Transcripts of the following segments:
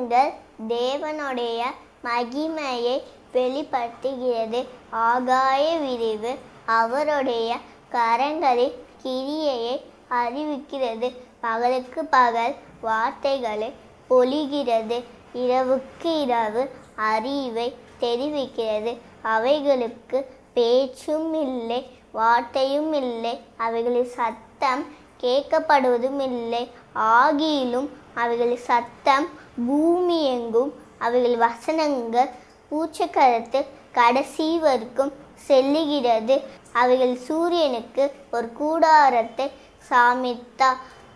கண்கள் தேவனுடைய மகிமையை வெளிப்படுத்துகிறது ஆகாய விரிவு அவருடைய கரங்களின் கிரியையை அறிவிக்கிறது பகலுக்கு பகல் வார்த்தைகளை பொழிகிறது இரவுக்கு இரவு அறிவை தெரிவிக்கிறது அவைகளுக்கு பேச்சும் இல்லை வார்த்தையும் இல்லை அவைகளின் சத்தம் கேட்கப்படுவதும் இல்லை ஆகியிலும் அவைகளின் சத்தம் பூமி எங்கும் அவைகள் வசனங்கள் பூச்சக்கரத்து கடைசி வரைக்கும் செல்லுகிறது அவைகள் சூரியனுக்கு ஒரு கூடாரத்தை சாமித்தா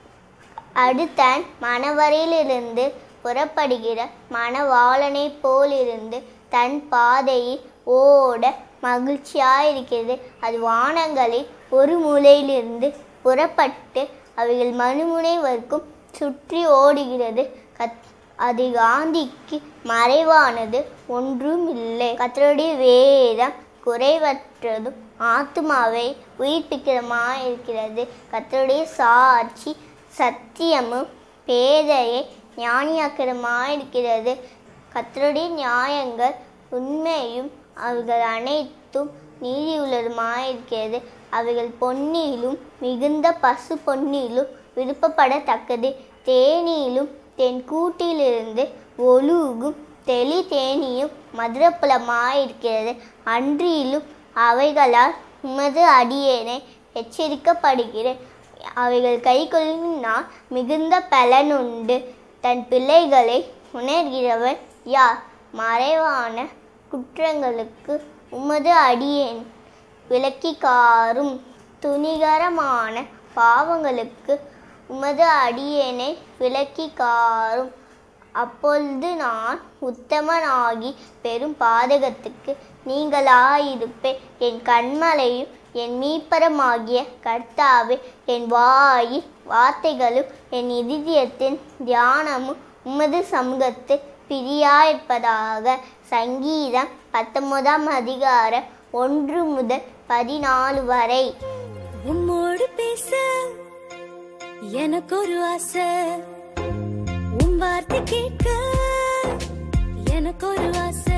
அடுத்தன் மணவரையிலிருந்து புறப்படுகிற மணவாளனை போலிருந்து தன் பாதையில் ஓட மகிழ்ச்சியாயிருக்கிறது அது வானங்களில் ஒரு மூலையிலிருந்து புறப்பட்டு அவைகள் மறுமுனை வரைக்கும் சுற்றி ஓடுகிறது கத் அது காந்திக்கு மறைவானது ஒன்றும் இல்லை கத்தருடைய வேதம் குறைவற்றதும் ஆத்மாவை உயிர்ப்பிக்கிறமாய் இருக்கிறது கத்தருடைய சாட்சி சத்தியமும் பேதையை ஞானியாக்கிறமாய் இருக்கிறது கத்தருடைய நியாயங்கள் உண்மையும் அவைகள் அனைத்தும் நீதி உள்ளதுமாய் இருக்கிறது அவைகள் பொன்னிலும் மிகுந்த பசு பொன்னிலும் விருப்பப்படத்தக்கது தேனிலும் தென் கூட்டிலிருந்து ஒழுகும் தெளி தேனியும் மதுரப்புலமாயிருக்கிறது அன்றியிலும் அவைகளால் உமது அடியேனை எச்சரிக்கப்படுகிறேன் அவைகள் கை கொள்ளினால் மிகுந்த பலனுண்டு தன் பிள்ளைகளை உணர்கிறவன் யார் மறைவான குற்றங்களுக்கு உமது அடியேன் விலக்கி காரும் துணிகரமான பாவங்களுக்கு உமது அடியேனை விலக்கி காரும் அப்பொழுது நான் உத்தமனாகி பெரும் பாதகத்துக்கு நீங்களாயிருப்பேன் என் கண்மலையும் என் மீப்பரமாகிய கர்த்தாவே என் வாயில் வார்த்தைகளும் என் இதயத்தின் தியானமும் உமது சமூகத்தில் பிரியாயிருப்பதாக சங்கீதம் பத்தொன்பதாம் அதிகாரம் ஒன்று முதல் பதினாலு வரை உம்மோடு பேச எனக்கு ஒரு ஆசை உம் வார்த்தை கேட்க எனக்கு ஒரு ஆசை